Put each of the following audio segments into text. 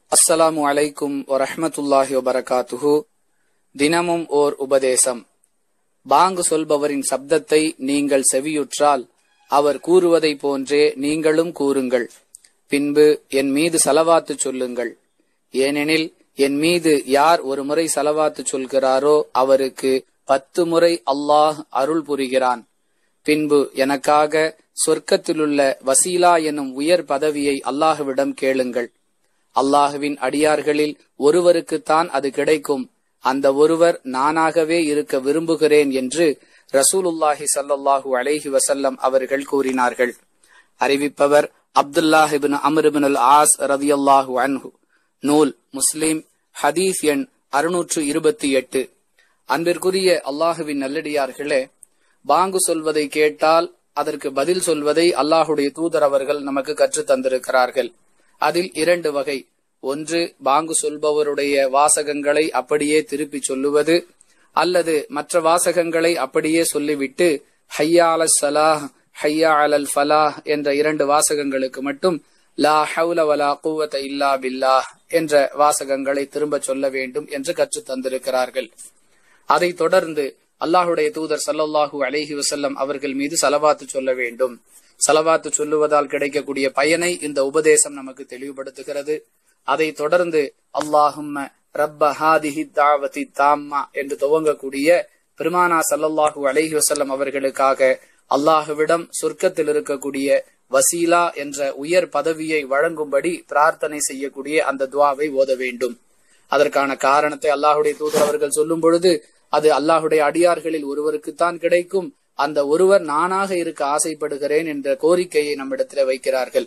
அஸ்ஸலாமு அலைக்கும் வரஹ்மத்துல்லாஹி வபரகாத்துஹு தினமும் ஓர் உபதேசம் பாங்கு சொல்பவரின் சப்தத்தை நீங்கள் செவியுற்றால் அவர் கூறுவதைப் போன்றே நீங்களும் கூறுங்கள் பின்பு என் மீது சலவாத்து சொல்லுங்கள் ஏனெனில் என் மீது யார் ஒரு முறை சலவாத்து சொல்கிறாரோ அவருக்கு பத்து முறை அல்லாஹ் அருள் புரிகிறான் பின்பு எனக்காக சொர்க்கத்திலுள்ள வசீலா எனும் உயர் பதவியை அல்லாஹுவிடம் கேளுங்கள் அல்லாஹுவின் அடியார்களில் ஒருவருக்குத்தான் அது கிடைக்கும் அந்த ஒருவர் நானாகவே இருக்க விரும்புகிறேன் என்று ரசூலுல்லாஹி சல்லாஹூ அலைஹி வசல்லம் அவர்கள் கூறினார்கள் அறிவிப்பவர் அப்துல்லாஹிபின் அமருபின் அல் ஆஸ் ரதியல்லாஹு அன்ஹு நூல் முஸ்லிம் ஹதீஸ் எண் அறுநூற்று இருபத்தி எட்டு அன்பிற்குரிய அல்லாஹுவின் நல்லடியார்களே பாங்கு சொல்வதை கேட்டால் அதற்கு பதில் சொல்வதை அல்லாஹுடைய தூதர் அவர்கள் நமக்கு கற்றுத் தந்திருக்கிறார்கள் அதில் இரண்டு வகை ஒன்று பாங்கு சொல்பவருடைய வாசகங்களை அப்படியே திருப்பி சொல்லுவது அல்லது மற்ற வாசகங்களை அப்படியே சொல்லிவிட்டு ஹையா அல சலாஹ் ஹையா அலல் ஃபலாஹ் என்ற இரண்டு வாசகங்களுக்கு மட்டும் லா ஹவுல வலா கூவத்த இல்லா பில்லாஹ் என்ற வாசகங்களை திரும்ப சொல்ல வேண்டும் என்று கற்றுத் தந்திருக்கிறார்கள் அதைத் தொடர்ந்து அல்லாஹுடைய தூதர் சல்லல்லாஹூ அலைஹி வசல்லம் அவர்கள் மீது சலவாத்து சொல்ல வேண்டும் சலவாத்து சொல்லுவதால் கிடைக்கக்கூடிய பயனை இந்த உபதேசம் நமக்கு தெளிவுபடுத்துகிறது அதைத் தொடர்ந்து அல்லாஹும்ம ரப்ப ஹாதிஹி தாவதி தாம்மா என்று துவங்கக்கூடிய பெருமானா சல்லல்லாஹூ அலைஹி வசல்லம் அவர்களுக்காக அல்லாஹுவிடம் சொர்க்கத்தில் இருக்கக்கூடிய வசீலா என்ற உயர் பதவியை வழங்கும்படி பிரார்த்தனை செய்யக்கூடிய அந்த துவாவை ஓத வேண்டும் அதற்கான காரணத்தை அல்லாஹுடைய தூதர் அவர்கள் சொல்லும் பொழுது அது அல்லாஹுடைய அடியார்களில் ஒருவருக்குத்தான் கிடைக்கும் அந்த ஒருவர் நானாக இருக்க ஆசைப்படுகிறேன் என்ற கோரிக்கையை நம்மிடத்தில் வைக்கிறார்கள்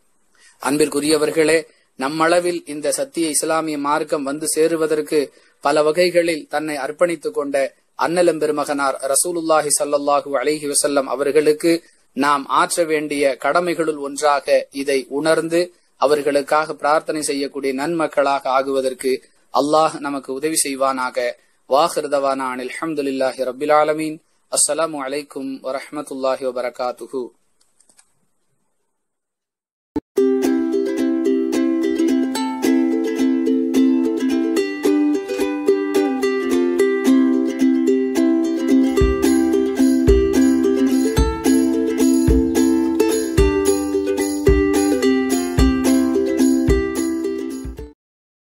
அன்பிற்குரியவர்களே நம்மளவில் இந்த சத்திய இஸ்லாமிய மார்க்கம் வந்து சேருவதற்கு பல வகைகளில் தன்னை அர்ப்பணித்துக் கொண்ட அன்னலம் பெருமகனார் ரசூலுல்லாஹி சல்லாஹூ அலிஹி வசல்லம் அவர்களுக்கு நாம் ஆற்ற வேண்டிய கடமைகளுள் ஒன்றாக இதை உணர்ந்து அவர்களுக்காக பிரார்த்தனை செய்யக்கூடிய நன்மக்களாக ஆகுவதற்கு அல்லாஹ் நமக்கு உதவி செய்வானாக வாஹிருதவானா அனில் அஹமதுல்லாஹி ரபில் ஆலமீன் அஸ்ஸலாமு அலைக்கும் வரஹமத்துல்லாஹி வபரகாத்துஹூ